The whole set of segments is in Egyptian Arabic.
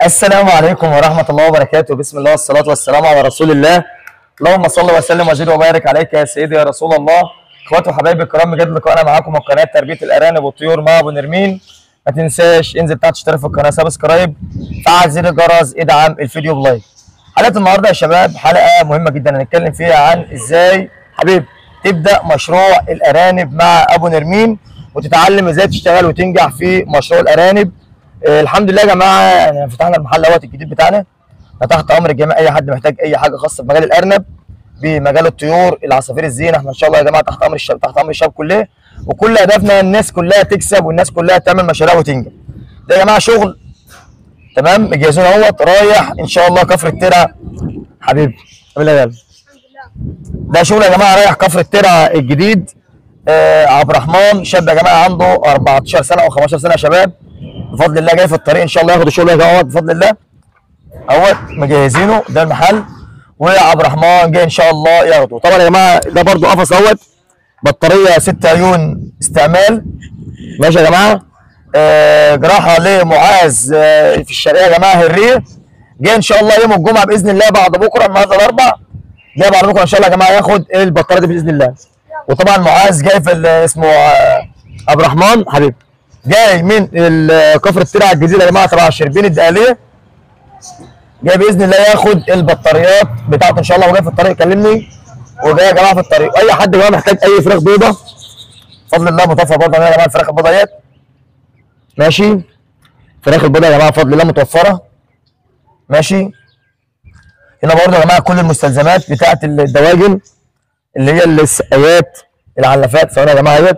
السلام عليكم ورحمة الله وبركاته بسم الله والصلاة والسلام على رسول الله اللهم صل وسلم وزد وبارك عليك يا سيدي يا رسول الله اخواتي وحبايبي الكرام بجد لقاءنا معاكم من قناة تربية الأرانب والطيور مع أبو نرمين ما تنساش انزل تحت اشترك في القناة سبسكرايب فعل زر الجرس ادعم الفيديو بلايك حلقة النهاردة يا شباب حلقة مهمة جدا هنتكلم فيها عن ازاي حبيب تبدأ مشروع الأرانب مع أبو نرمين وتتعلم ازاي تشتغل وتنجح في مشروع الأرانب آه، الحمد لله يا جماعه يعني فتحنا المحل اهوت الجديد بتاعنا فتحت امر الجميع اي حد محتاج اي حاجه خاصه بمجال الارنب بمجال الطيور العصافير الزينه احنا ان شاء الله يا جماعه تحت امر الشباب تحت امر الشباب كله وكل هدفنا الناس كلها تكسب والناس كلها تعمل مشاريع وتنجح ده يا جماعه شغل تمام مجهزين اهوت رايح ان شاء الله كفر الترع حبيبي عامل ايه يا غالي؟ ده شغل يا جماعه رايح كفر الترع الجديد آه عبد الرحمن شاب يا جماعه عنده 14 سنه او 15 سنه يا شباب بفضل الله جاي في الطريق ان شاء الله ياخد الشغل ده اهوت بفضل الله اهوت مجهزينه ده المحل وعبد الرحمن جاي ان شاء الله ياخده طبعا يا جماعه ده برضو قفص اهوت بطاريه 6 عيون استعمال ماشي يا جماعه آه جراحه لمعاذ آه في الشرقيه يا جماعه هريه جاي ان شاء الله يوم الجمعه باذن الله بعد بكره النهارده الاربع جاي بعد بكره ان شاء الله يا جماعه ياخد البطاريه دي باذن الله وطبعا معاذ جاي في ال- اسمه آه، عبد الرحمن حبيبي جاي من ال- كفر الترع الجديده يا جماعه تبع شربين الدقاليه جاي باذن الله ياخد البطاريات بتاعته ان شاء الله وجاي في الطريق كلمني وجاي يا جماعه في الطريق اي حد يا جماعه محتاج اي فراخ بيضه بفضل الله متوفر برضه يا جماعه الفراخ البيضه ديت ماشي فراخ البيضه يا جماعه بفضل الله متوفره ماشي هنا برضه يا جماعه كل المستلزمات بتاعه الدواجن اللي هي السقايات العلافات ثواني يا جماعه اهيت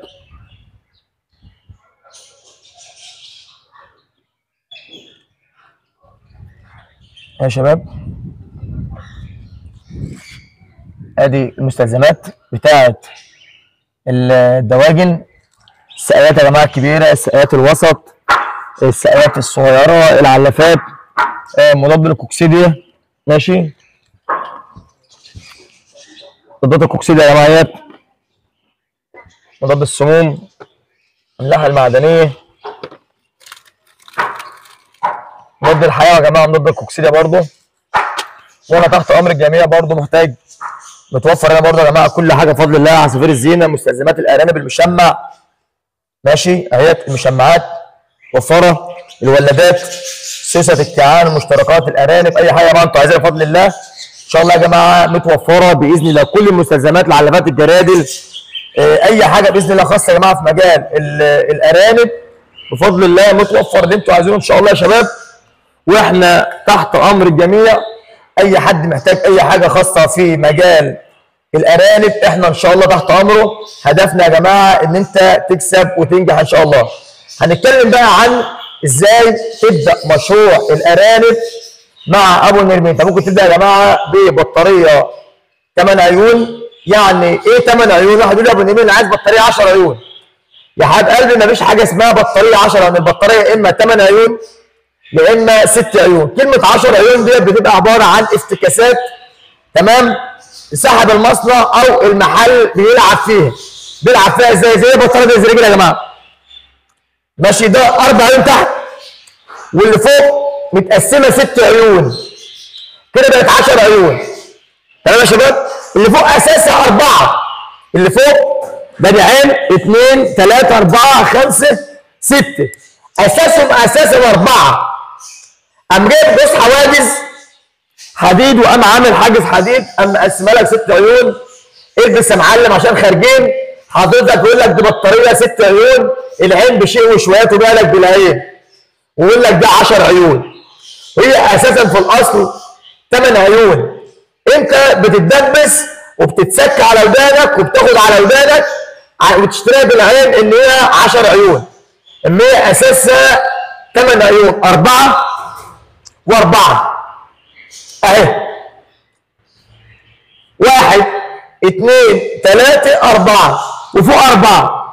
يا شباب ادي المستلزمات بتاعت الدواجن السقايات يا جماعه الكبيره السقايات الوسط السقايات الصغيره العلافات آه، مضاد الكوكسيديا ماشي مضاد الكوكسيديا يا جماعه اهيت مضاد السموم اللحى المعدنيه مضاد الحياه يا جماعه مضاد الكوكسيديا برضه وانا تحت امر الجميع برضه محتاج متوفر هنا برضه يا جماعه كل حاجه بفضل الله عصافير الزينه مستلزمات الارانب المشمع ماشي اهيت المشمعات وفره الولادات سوسه الكعان مشتركات الارانب اي حاجه بقى انتوا عايزينها بفضل الله ان شاء الله يا جماعه متوفره باذن الله كل المستلزمات العلافات الجرادل آه، اي حاجه باذن الله خاصه يا جماعه في مجال ال- الارانب بفضل الله متوفر اللي انتوا عايزينه ان شاء الله يا شباب واحنا تحت امر الجميع اي حد محتاج اي حاجه خاصه في مجال الارانب احنا ان شاء الله تحت امره هدفنا يا جماعه ان انت تكسب وتنجح ان شاء الله هنتكلم بقى عن ازاي تبدا مشروع الارانب مع ابو نرمين انت ممكن تبدا يا جماعه ببطاريه 8 عيون يعني ايه 8 عيون واحد يقول لي يا ابو نرمين انا عايز بطاريه 10 عيون يا حبيب قلبي مفيش حاجه اسمها بطاريه 10 لان البطاريه يا اما 8 عيون يا اما 6 عيون كلمه 10 عيون ديت بتبقى عباره عن افتكاسات تمام صاحب المصنع او المحل بيلعب فيها بيلعب فيها ازاي زي بطاريه زي رجل يا جماعه ماشي ده اربع عيون تحت واللي فوق متقسمه ست عيون كده بقت 10 عيون تمام يا شباب اللي فوق اساسها اربعه اللي فوق ده عين اثنين ثلاثه اربعه خمسه سته اساسهم اساسا اربعه قام جايب جوز حواجز حديد وقام عامل حاجز حديد قام مقسمها لك ست عيون البس يا معلم عشان خارجين حضرتك يقول لك دي بطاريه ست عيون العين بشيء وشويات وبالك بالعين ويقول لك ده 10 عيون وهي اساسا في الاصل 8 عيون انت بتتدبس وبتتسك على ودانك وبتاخد على ودانك ع- وتشتريها بالعين ان هي 10 عيون ان هي اساسها 8 عيون اربعه واربعه اهي واحد اثنين ثلاثة أربعة وفوق أربعة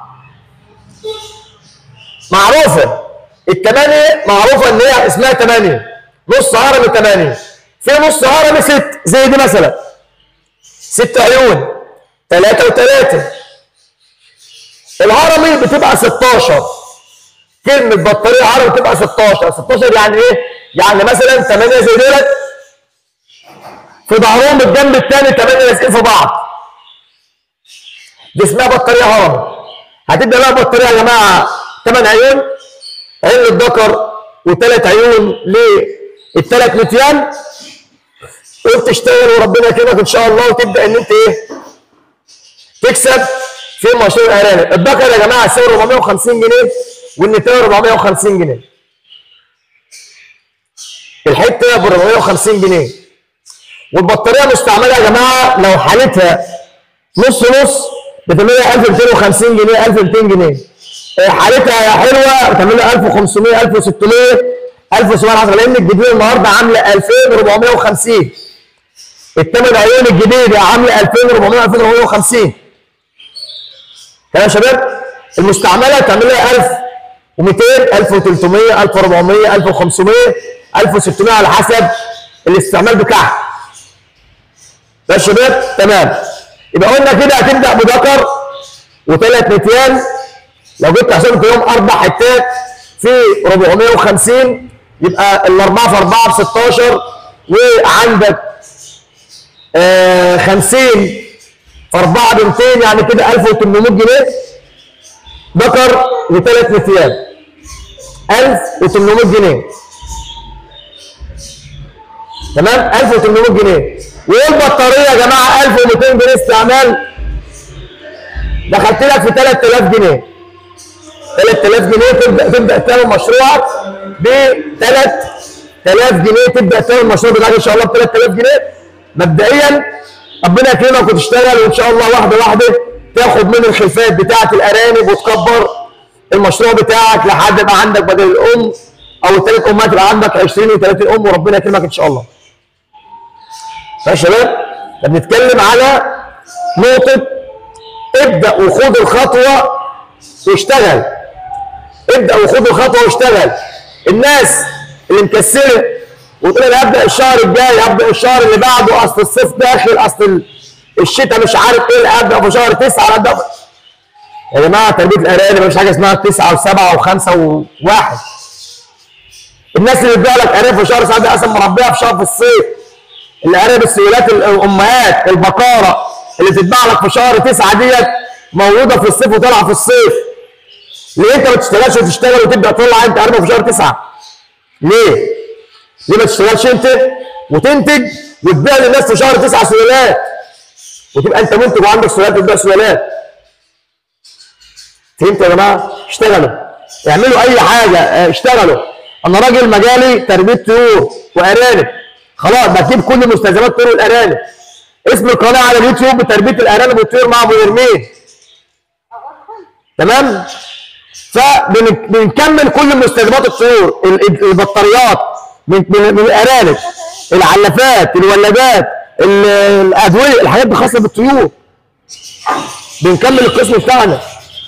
معروفة الثمانية معروفة إن هي اسمها ثمانية نص هرم ثمانية في نص هرم ست زي دي مثلا ست عيون ثلاثة وثلاثة الهرمي بتبقى 16 كلمه بطاريه عربي تبقى 16 16 يعني ايه؟ يعني مثلا 8 زي دولت في ظهرهم الجنب الثاني 8 لازقين في بعض دي اسمها بطاريه هرم هتبدا بقى بطاريه يا جماعه 8 عيون عين للذكر وثلاث عيون للثلاث متيان وبتشتغل وربنا يكرمك ان شاء الله وتبدا ان انت ايه تكسب في مشروع الارانب الذكر يا جماعه سعره 450 جنيه والنتايه 450 جنيه الحته ب 450 جنيه والبطاريه مستعمله يا جماعه لو حالتها نص نص بتعملها 1250 جنيه 1200 جنيه آه، حالتها حلوه بتعملها 1500 1600 1710 لان الجديده النهارده عامله 2450 الثمان عيون الجديده عامله 2400 2450 تمام يا شباب المستعمله تعملها 1200 1300 1400 1500 1600 على حسب الاستعمال بتاعها ده يا شباب تمام يبقى قلنا كده هتبدا بذكر وثلاث نتيان لو جبت حسبت يوم اربع حتات في 450 يبقى الاربعه في اربعه ب 16 وعندك آه 50 في 4 ب 200 يعني كده 1800 جنيه ذكر وثلاث نتيان 1800 جنيه تمام 1800 جنيه والبطاريه يا جماعه 1200 جنيه استعمال دخلت لك في 3000 جنيه 3000 جنيه تبدا تبدا تعمل مشروعك ب 3000 جنيه تبدا تعمل المشروع بتاعك ان شاء الله ب 3000 جنيه مبدئيا ربنا يكرمك وتشتغل وان شاء الله واحده واحده تاخد من الخلفات بتاعه الارانب وتكبر المشروع بتاعك لحد ما يبقى عندك بدل الام او الثلاث امهات يبقى عندك 20 و30 ام وربنا يكرمك ان شاء الله. يا شباب احنا بنتكلم على نقطه ابدا وخد الخطوه واشتغل. ابدا وخد الخطوه واشتغل. الناس اللي مكسله وتقول انا هبدا الشهر الجاي هبدا الشهر اللي بعده اصل الصيف داخل اصل الشتاء مش عارف ايه ابدا في شهر تسعه ابدا في- يا جماعه تربيه الارانب مفيش حاجه اسمها تسعه وسبعه وخمسه وواحد الناس اللي بتبيع لك ارانب في شهر سبعه دي اصلا مربيها في شهر في الصيف الارانب السيولات الامهات البقاره اللي بتتباع لك في شهر تسعه ديت موجوده في الصيف وطالعه في الصيف ليه انت ما تشتغلش وتشتغل وتبدا تطلع انت ارنب في شهر تسعه؟ ليه؟ ليه ما تشتغلش انت وتنتج وتبيع للناس في شهر تسعه سلالات وتبقى انت منتج وعندك سلالات وتبيع سلالات فهمت يا جماعه؟ اشتغلوا اعملوا اي حاجه اه، اشتغلوا انا راجل مجالي تربيه طيور وارانب خلاص بجيب كل مستلزمات طيور الارانب اسم القناه على اليوتيوب تربيه الارانب والطيور مع ابو نرمين تمام؟ فبنكمل كل مستلزمات الطيور ال- ال- البطاريات من من من الارانب العلافات الولادات ال- الادويه الحاجات دي خاصه بالطيور بنكمل القسم بتاعنا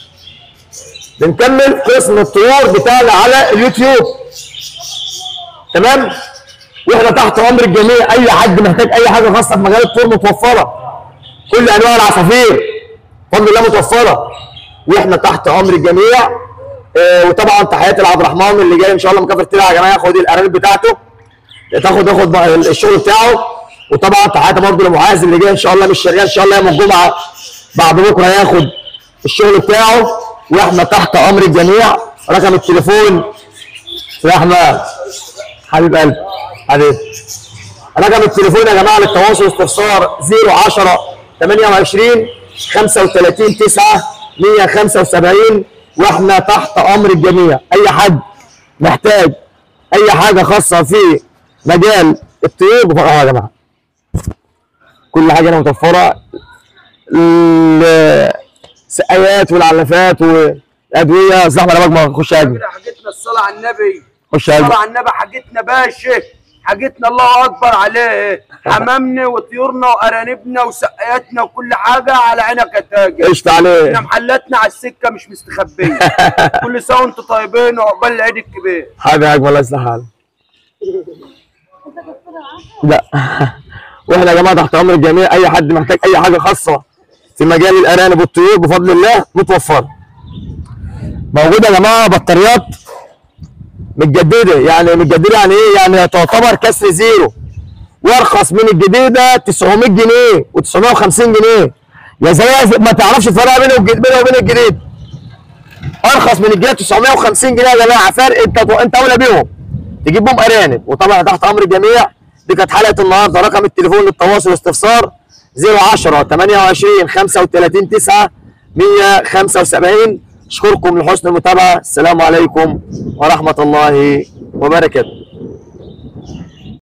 بنكمل قسم الطيور بتاعنا على اليوتيوب تمام واحنا تحت امر الجميع اي حد محتاج اي حاجه خاصه بمجال الطيور متوفره كل انواع العصافير بفضل الله متوفره واحنا تحت امر الجميع آه وطبعا تحياتي لعبد الرحمن اللي جاي ان شاء الله مكافر تلعب يا جماعه ياخد الارانب بتاعته تاخد ياخد بقى الشغل بتاعه وطبعا تحياتي برضه لمعاذ اللي جاي ان شاء الله مش شغال ان شاء الله يوم الجمعه بعد بكره ياخد الشغل بتاعه واحنا تحت امر الجميع رقم التليفون يا احمد حبيب قلبي حبيبي رقم التليفون يا جماعه للتواصل واستفسار 010 28 35 9 175 واحنا تحت امر الجميع اي حد محتاج اي حاجه خاصه في مجال الطيور بفرقها يا جماعه كل حاجه هنا متوفره السقايات والعلافات والادويه زحمه يا مجمع خش يا أجمل. كده حاجتنا الصلاة على النبي خش يا أجمل. الصلاة على النبي حاجتنا باشا حاجتنا الله اكبر عليه حمامنا وطيورنا وارانبنا وسقاياتنا وكل حاجه على عينك يا تاجر قشطة عليه احنا محلاتنا على السكه مش مستخبيه كل سنه وانتم طيبين وعقبال العيد الكبير حاجه يا اجمل الله يصلح حالك لا واحنا يا جماعه تحت امر الجميع اي حد محتاج اي حاجه خاصه في مجال الارانب والطيور بفضل الله متوفره موجوده يا جماعه بطاريات متجدده يعني متجدده يعني ايه يعني تعتبر كسر زيرو وارخص من الجديده 900 جنيه و950 جنيه يا زي ما تعرفش الفرق بينه وج- بينه وبين الجديد ارخص من الجديد 950 جنيه يا جماعه فرق انت انت اولى بيهم تجيب بهم ارانب وطبعا تحت امر الجميع دي كانت حلقه النهارده رقم التليفون للتواصل والاستفسار 010 28 35 9 175 اشكركم لحسن المتابعه السلام عليكم ورحمه الله وبركاته